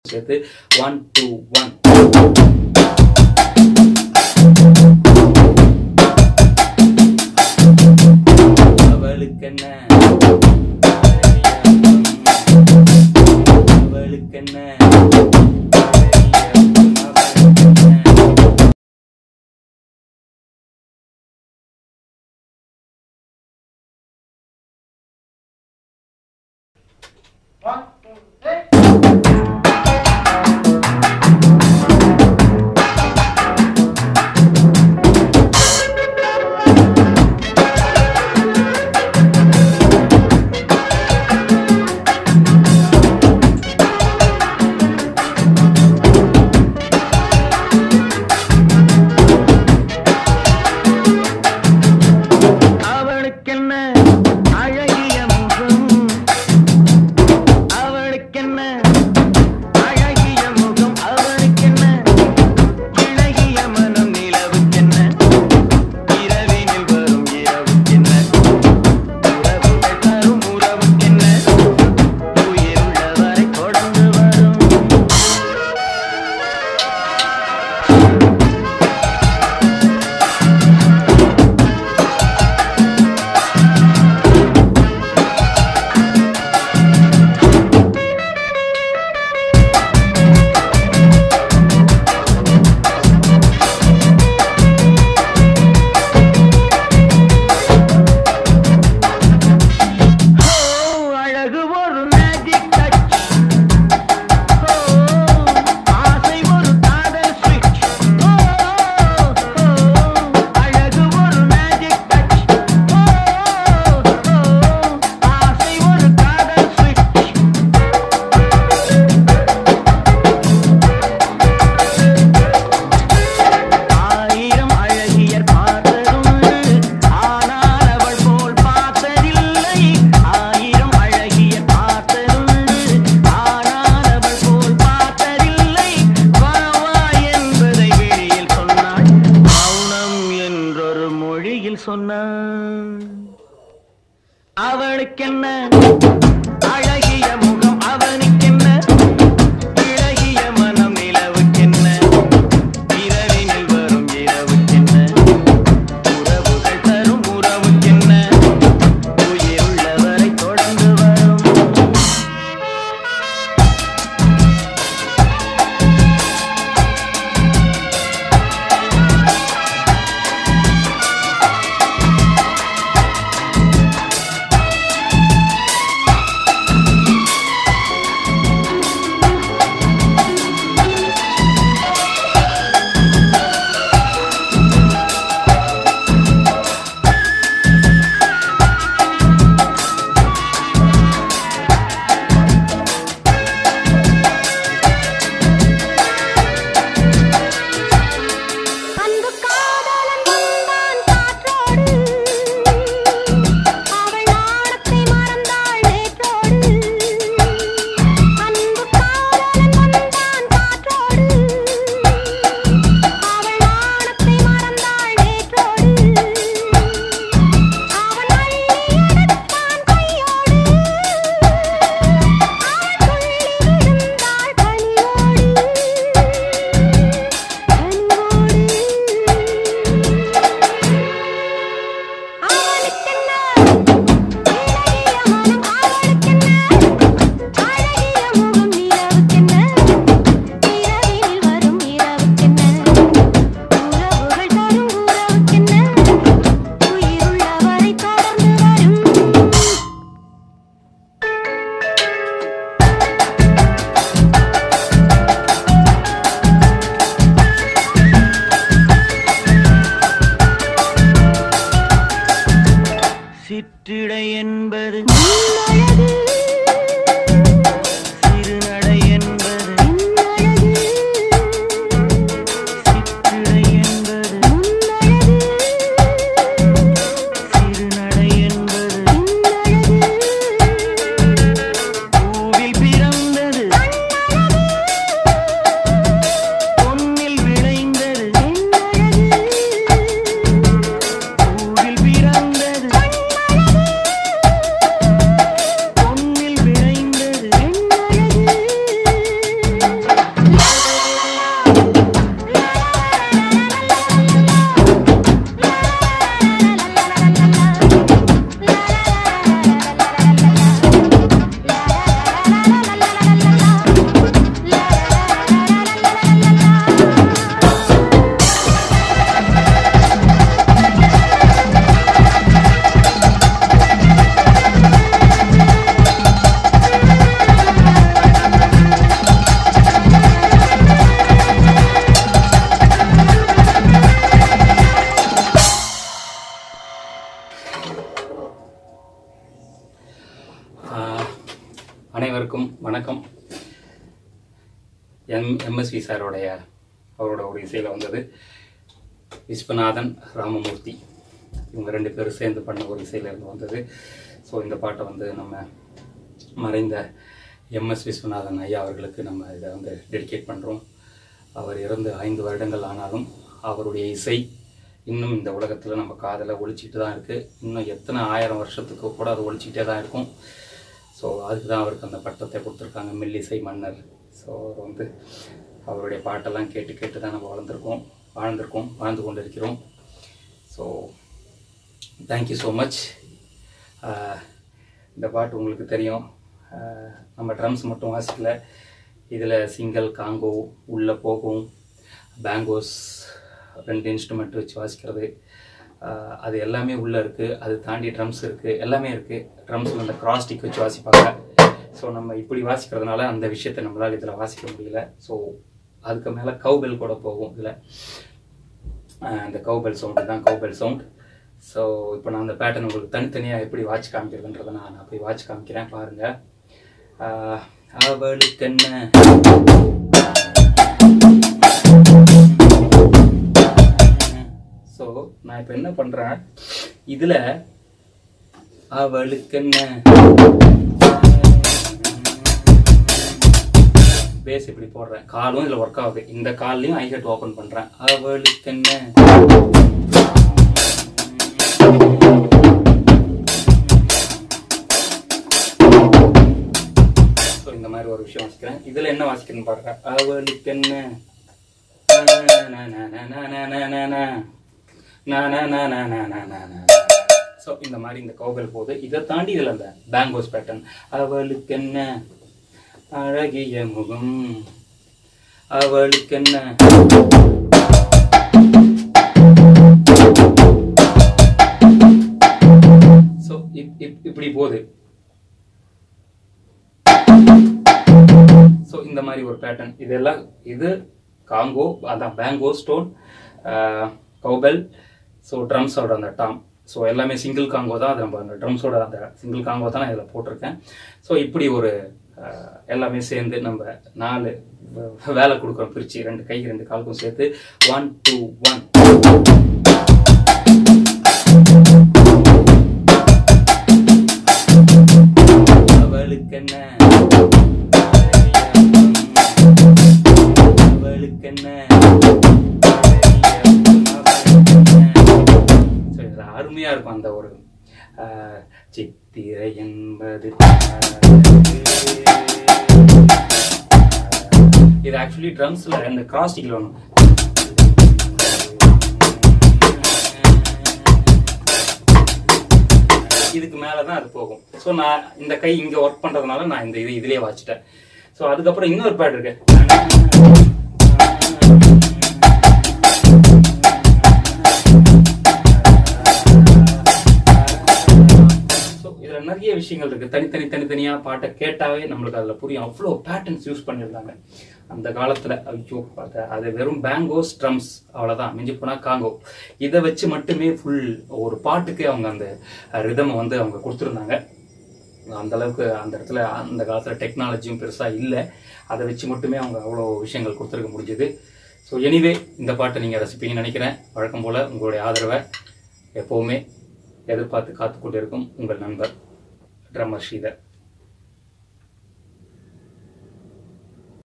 சேர்த்து one two one அவளுக்கென்ன அவளுக்கென்ன அவளுக்கென்ன அவளுக்கென்ன அழகிய முகம் அவளுக்கென்ன அழகிய முகம் அவளுக்கென்ன இழகிய மனம் நிலவுக்கென்ன இரவினில் வரும் இரவுக்கென்ன உறவுகள் தரும் உறவுக்கென்ன உயிருள்ளவரை தொடர்ந்து வரும் ஓ அழகு ஒரு மேஜிக் டச் ஓ ஆசை ஒரு காதல் ஸ்விட்ச் ஓ அழகு ஒரு மேஜிக் டச் ஓ ஆசை ஒரு காதல் ஸ்விட்ச் ஆயிரம் அழகியர் பார்த்ததுண்டு ஆனால் அவள் போல் பார்த்ததில்லை ஆயிரம் அழகியர் பார்த்ததுண்டு ஆனால் அவள் போல் பார்த்ததில்லை வா வா என்பதை வெளியில் சொன்னாள் மௌனம் என்றொரு மொழியில் சொன்னாள் அவளுக்கென்ன அழகிய முகம் அவனுக்கென்ன இழகிய மனம் நிலவுக்கென்ன இரவினில் வரும் இரவுக்கென்ன உறவுகள் தரும் உறவுக்கென்ன உயிருள்ளவரை தொடர்ந்து வரும் ஆ எம் எம்எஸ்வி சாரோடைய அவரோட ஒரு இசையில் வந்தது விஸ்வநாதன் ராமமூர்த்தி இவங்க ரெண்டு பேரும் சேர்ந்து பண்ண ஒரு இசையிலேருந்து வந்தது ஸோ இந்த பாட்டை வந்து நம்ம மறைந்த எம்எஸ் விஸ்வநாதன் ஐயா அவர்களுக்கு நம்ம இதை வந்து டெடிகேட் பண்ணுறோம் அவர் இறந்து ஐந்து வருடங்கள் ஆனாலும் அவருடைய இசை இன்னும் இந்த உலகத்தில் நம்ம காதில் ஒழிச்சிட்டு தான் இருக்குது இன்னும் எத்தனை ஆயிரம் வருஷத்துக்கு கூட அது ஒழிச்சிக்கிட்டே தான் இருக்கும் ஸோ அதுக்கு தான் அவருக்கு அந்த பட்டத்தை கொடுத்துருக்காங்க மெல்லிசை மன்னர் ஸோ அவர் வந்து அவருடைய பாட்டெல்லாம் கேட்டு கேட்டு தான் நம்ம வளர்ந்துருக்கோம் வாழ்ந்திருக்கோம் வாழ்ந்து கொண்டு இருக்கிறோம் ஸோ தேங்க்யூ ஸோ மச் இந்த பாட்டு உங்களுக்கு தெரியும் ஆஹ் நம்ம ட்ரம்ஸ் மட்டும் வாசிக்கல இதில் சிங்கிள் காங்கோ உள்ளே போகும் பேங்கோஸ் ரெண்டு இன்ஸ்ட்ருமெண்ட் வச்சு வாசிக்கிறது ஆஹ் அது எல்லாமே உள்ளே இருக்குது அது தாண்டி ட்ரம்ஸ் இருக்குது எல்லாமே இருக்குது ட்ரம்ஸில் அந்த கிராஸ்டிக் வச்சு வாசிப்பாங்க ஸோ நம்ம இப்படி வாசிக்கிறதுனால அந்த விஷயத்தை நம்மளால் இதில் வாசிக்க முடியல ஸோ அதுக்கு மேலே கவுபெல் கூட போகும் இதில் அந்த கவுபெல் சவுண்டு தான் கவுபெல் சவுண்ட் ஸோ இப்போ நான் அந்த பேட்டர்ன் உங்களுக்கு தனித்தனியாக எப்படி வாட்ச் காமிக்கிறதுன்றதை நான் நான் போய் வாட்ச் காமிக்கிறேன் பாருங்கள் அவளுக்கு என்ன ஸோ நான் இப்போ என்ன பண்ணுறேன் இதில் அவளுக்கு என்ன பேஸ் இப்படி போடுறேன் காலும் இதில் ஒர்க் ஆகுது இந்த கால்லையும் ஐஹெட் ஓப்பன் பண்ணுறேன் அவளுக்கு என்ன ஸோ இந்த மாதிரி ஒரு விஷயம் வாசிக்கிறேன் இதில் என்ன வாசிக்கிறேன்னு பாருங்க அவளுக்கு என்ன ஸோ இந்த மாதிரி இந்த கௌபல் போகுது இதை தாண்டி இதில் அந்த பேங்கோஸ் பேட்டர்ன் அவளுக்கு என்ன அழகிய முகம் அவளுக்கு என்ன ஸோ இப்படி போகுது ஸோ இந்த மாதிரி ஒரு பேட்டர்ன் இதெல்லாம் இது காங்கோ அதான் பேங்கோ ஸ்டோன் கௌபெல் ஸோ ட்ரம்ஸோட அந்த டாம் ஸோ எல்லாமே சிங்கிள் காங்கோ தான் அது நம்ம அந்த ட்ரம்ஸோட அந்த சிங்கிள் காங்கோ தான் நான் இதில் போட்டிருக்கேன் ஸோ இப்படி ஒரு அஹ், எல்லாமே சேர்ந்து நம்ம நாலு வ- வேலை கொடுக்குறோம் பிரித்து ரெண்டு கை ரெண்டு காலுக்கும் சேர்த்து ஒன் டூ ஒன் அவளுக்கு என்ன அவளுக்கு என்ன So, இது அருமையா இருக்கும் அந்த ஒரு ஆஹ், சித்திரை என்பது இது ஆக்சுவலி ட்ரம்ஸ்ல இந்த கிராஸ்டிக்ல வேணும் இதுக்கு மேல தான் அது போகும் ஸோ நான் இந்த கை இங்க ஒர்க் பண்றதுனால நான் இந்த இது இதுலயே வச்சுட்டேன் ஸோ அதுக்கப்புறம் இன்னொரு பேட் இருக்கு ஸோ இதுல நிறைய விஷயங்கள் இருக்கு தனித்தனி தனித்தனியா பாட்டை கேட்டாவே நம்மளுக்கு அதுல புரியும் அவ்வளோ பேட்டர்ன்ஸ் யூஸ் பண்ணியிருந்தாங்க அந்த காலத்துல ஐயோ பார்த்த அது வெறும் பேங்கோஸ் ட்ரம்ஸ் அவ்வளவுதான் மிஞ்சி போனா காங்கோ இதை வச்சு மட்டுமே ஃபுல் ஒரு பாட்டுக்கே அவங்க அந்த ரிதமை வந்து அவங்க கொடுத்துருந்தாங்க அந்த அளவுக்கு அந்த இடத்துல அந்த காலத்துல டெக்னாலஜியும் பெருசா இல்லை அதை வச்சு மட்டுமே அவங்க அவ்வளோ விஷயங்கள் கொடுத்துருக்க முடிஞ்சது ஸோ எனிவே இந்த பாட்டை நீங்க ரசிப்பீங்கன்னு நினைக்கிறேன் வழக்கம் போல உங்களுடைய ஆதரவை எப்பவுமே எதிர்பார்த்து காத்து கொண்டிருக்கும் உங்கள் நண்பர் ட்ரம்மர் ஸ்ரீதர்